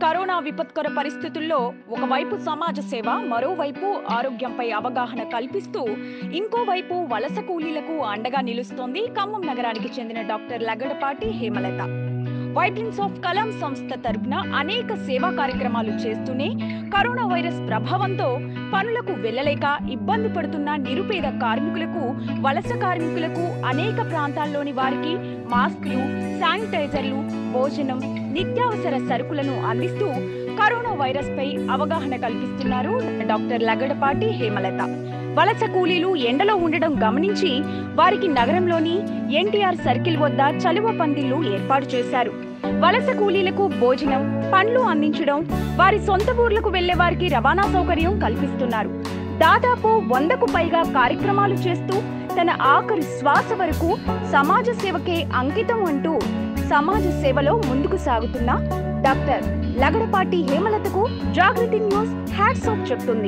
corona విపత్కర పరిస్థితుల్లో ఒకవైపు సమాజ సేవ మరోవైపు ఆరోగ్యంపై అవగాహన కల్పిస్తూ ఇంకోవైపు వలస కూలీలకు అండగా నిలుస్తోంది ఖమ్మం నగరానికి చెందిన doctor Lagadapati Hemalatha vibrance of Kalam సంస్థ తరపున అనేక సేవా కార్యక్రమాలు చేస్తూనే కరోనా వైరస్ ప్రభావంతో పనులకు వెళ్ళలేక ఇబ్బంది పడుతున్న నిరుపేద కార్మికులకు వలస కార్మికులకు అనేక ప్రాంతాల్లోని వారికి మాస్కులు శానిటైజర్లు భోజనం నిత్యావసర సరుకులను అందిస్తూ కరోనా వైరస్ పై అవగాహన కల్పిస్తున్నారు డాక్టర్ లగడపాటి హేమలత వలస కూలీలు ఎండలో ఉండడం గమనించి వారికి నగరంలోని ఎన్టీఆర్ సర్కిల్ వద్ద చలువ పందిళ్లు ఏర్పాటు చేశారు వలస కూలీలకు భోజనం పండ్లు అందించడం వారి సొంత ఊర్లకు వెళ్లే వారికి రవాణా సౌకర్యం కల్పిస్తున్నారు దాదాపు వందకు పైగా కార్యక్రమాలు చేస్తూ తన ఆఖరి శ్వాస వరకు సమాజ సేవకే అంకితం అంటూ సమాజ సేవలో ముందుకు సాగుతున్న డాక్టర్ లగడపాటి హేమలతకు జాగృతి న్యూస్ హ్యాట్స్ ఆఫ్ చెప్తుంది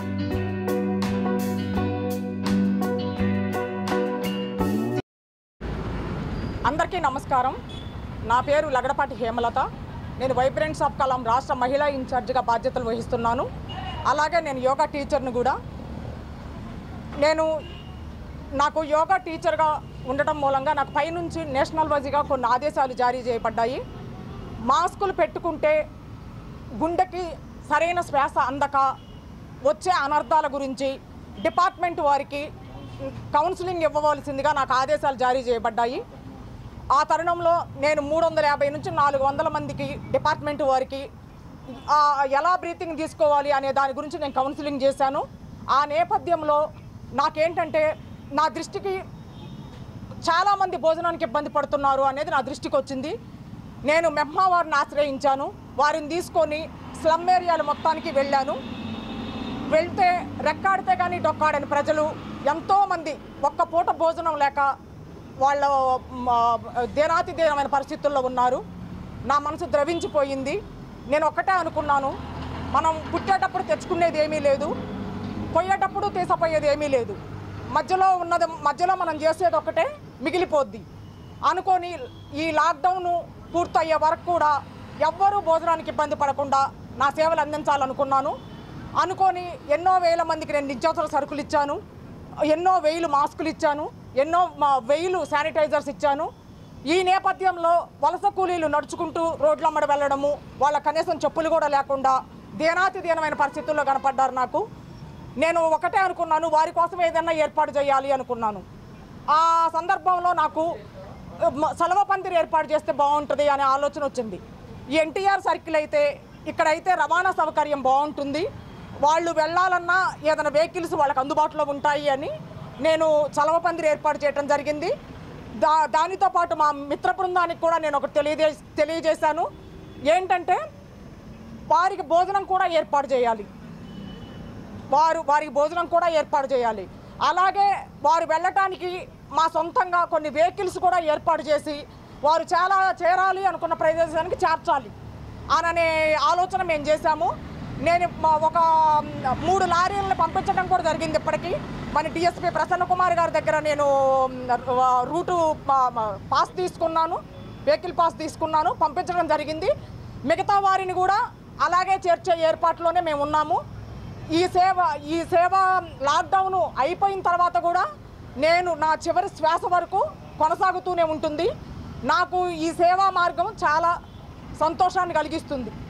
అందరికీ నమస్కారం నా పేరు లగడపాటి హేమలత నేను వైబ్రెంట్స్ ఆఫ్ కలాం రాష్ట్ర మహిళా ఇన్ఛార్జిగా బాధ్యతలు వహిస్తున్నాను అలాగే నేను యోగా టీచర్ని కూడా నేను నాకు యోగా టీచర్గా ఉండటం మూలంగా నాకు పైనుంచి నేషనల్ వైజ్గా కొన్ని ఆదేశాలు జారీ చేయబడ్డాయి మాస్కులు పెట్టుకుంటే గుండెకి సరైన శ్వాస అందక వచ్చే అనర్థాల గురించి డిపార్ట్మెంట్ వారికి కౌన్సిలింగ్ ఇవ్వవలసిందిగా నాకు ఆదేశాలు జారీ చేయబడ్డాయి ఆ తరుణంలో నేను మూడు వందల యాభై నుంచి నాలుగు వందల మందికి డిపార్ట్మెంట్ వారికి ఆ, ఎలా బ్రీతింగ్ తీసుకోవాలి అనే దాని గురించి నేను కౌన్సిలింగ్ చేశాను ఆ నేపథ్యంలో నాకేంటంటే నా దృష్టికి చాలామంది భోజనానికి ఇబ్బంది పడుతున్నారు అనేది నా దృష్టికి వచ్చింది నేను మెహ్మా వారిని ఆశ్రయించాను వారిని తీసుకొని స్లమ్ ఏరియాలు మొత్తానికి వెళ్ళాను వెళ్తే రెక్కాడితే కానీ డొక్కాడని ప్రజలు ఎంతోమంది ఒక్క పూట భోజనం లేక వాళ్ళ మ, దేనాతి దేనమైన పరిస్థితుల్లో ఉన్నారు నా మనసు ద్రవించిపోయింది నేను ఒక్కటే అనుకున్నాను మనం పుట్టేటప్పుడు తెచ్చుకునేది ఏమీ లేదు పోయేటప్పుడు తీసపోయేది ఏమీ లేదు మధ్యలో ఉన్నది మధ్యలో మనం చేసేది ఒకటే మిగిలిపోద్ది అనుకొని ఈ లాక్డౌన్ పూర్తయ్యే వరకు కూడా ఎవ్వరూ భోజనానికి ఇబ్బంది పడకుండా నా సేవలు అందించాలనుకున్నాను అనుకొని ఎన్నో వేల మందికి నేను నిత్యావసర సరుకులు ఇచ్చాను ఎన్నో వేలు మాస్కులు ఇచ్చాను ఎన్నో మా వేలు శానిటైజర్స్ ఇచ్చాను ఈ నేపథ్యంలో వలస కూలీలు నడుచుకుంటూ రోడ్లమ్మడి వెళ్ళడము వాళ్ళ కనీసం చెప్పులు కూడా లేకుండా దేనాతి దీనమైన పరిస్థితుల్లో కనపడ్డారు నాకు నేను ఒకటే అనుకున్నాను వారి కోసం ఏదైనా ఏర్పాటు చేయాలి అనుకున్నాను ఆ సందర్భంలో నాకు మ- సెలవు పందిరి ఏర్పాటు చేస్తే బాగుంటుంది అనే ఆలోచన వచ్చింది ఈ ఎన్టీఆర్ సర్కిల్ అయితే ఇక్కడైతే రవాణా సౌకర్యం బాగుంటుంది వాళ్ళు వెళ్ళాలన్నా ఏదైనా వెహికల్స్ వాళ్ళకి అందుబాటులో ఉంటాయి అని నేను చలవ పందిరి ఏర్పాటు చేయడం జరిగింది దా దానితో పాటు మా మిత్ర బృందానికి కూడా నేను ఒకటి తెలియజే తెలియజేశాను ఏంటంటే వారికి భోజనం కూడా ఏర్పాటు చేయాలి వారు వారికి భోజనం కూడా ఏర్పాటు చేయాలి అలాగే వారు వెళ్ళటానికి మా సొంతంగా కొన్ని వెహికల్స్ కూడా ఏర్పాటు చేసి వారు చాలా చేరాలి అనుకున్న ప్రదేశానికి చేర్చాలి అననే ఆలోచన మేము చేశాము నేను మా ఒక మూడు లారీలను పంపించడం కూడా జరిగింది ఇప్పటికీ మన డిఎస్పీ ప్రసన్న కుమార్ గారి దగ్గర నేను మ్, రూటు పా- మా- పాస్ తీసుకున్నాను వెహికల్ పాస్ తీసుకున్నాను పంపించడం జరిగింది మిగతా వారిని కూడా అలాగే చేర్చే ఏర్పాట్లోనే మేము ఉన్నాము ఈ సేవ ఈ సేవ లాక్డౌన్ అయిపోయిన తర్వాత కూడా నేను నా చివరి శ్వాస వరకు కొనసాగుతూనే ఉంటుంది నాకు ఈ సేవా మార్గం చాలా సంతోషాన్ని కలిగిస్తుంది